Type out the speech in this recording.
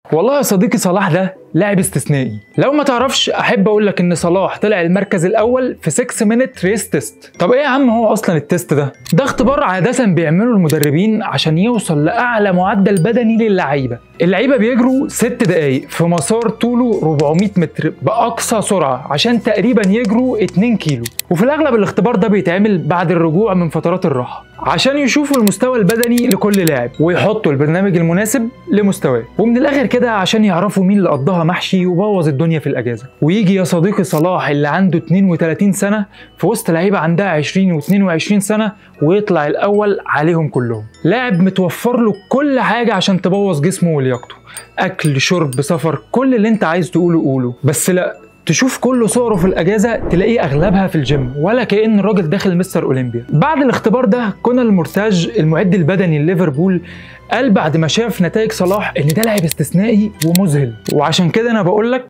والله يا صديقي صلاح ده لاعب استثنائي لو ما تعرفش احب اقول لك ان صلاح طلع المركز الاول في 6 مينت ريس تيست طب ايه يا عم هو اصلا التيست ده ده اختبار عاده بيعمله المدربين عشان يوصل لاعلى معدل بدني للعيبه اللعيبه بيجروا 6 دقايق في مسار طوله 400 متر باقصى سرعه عشان تقريبا يجروا 2 كيلو وفي الاغلب الاختبار ده بيتعمل بعد الرجوع من فترات الراحه عشان يشوفوا المستوى البدني لكل لاعب ويحطوا البرنامج المناسب لمستواه ومن الاخر كده عشان يعرفوا مين اللي قضاها محشي وبوظ الدنيا في الاجازه ويجي يا صديقي صلاح اللي عنده 32 سنه في وسط لعيبه عندها 20 و22 سنه ويطلع الاول عليهم كلهم لاعب متوفر له كل حاجه عشان تبوظ جسمه ولياقته اكل شرب سفر كل اللي انت عايز تقوله قوله بس لا تشوف كل صوره في الاجازه تلاقيه اغلبها في الجيم ولا كان الراجل داخل مستر اولمبيا بعد الاختبار ده كنا المرتاج المعد البدني لليفربول قال بعد ما شاف نتائج صلاح ان ده لاعب استثنائي ومذهل وعشان كده انا بقول لك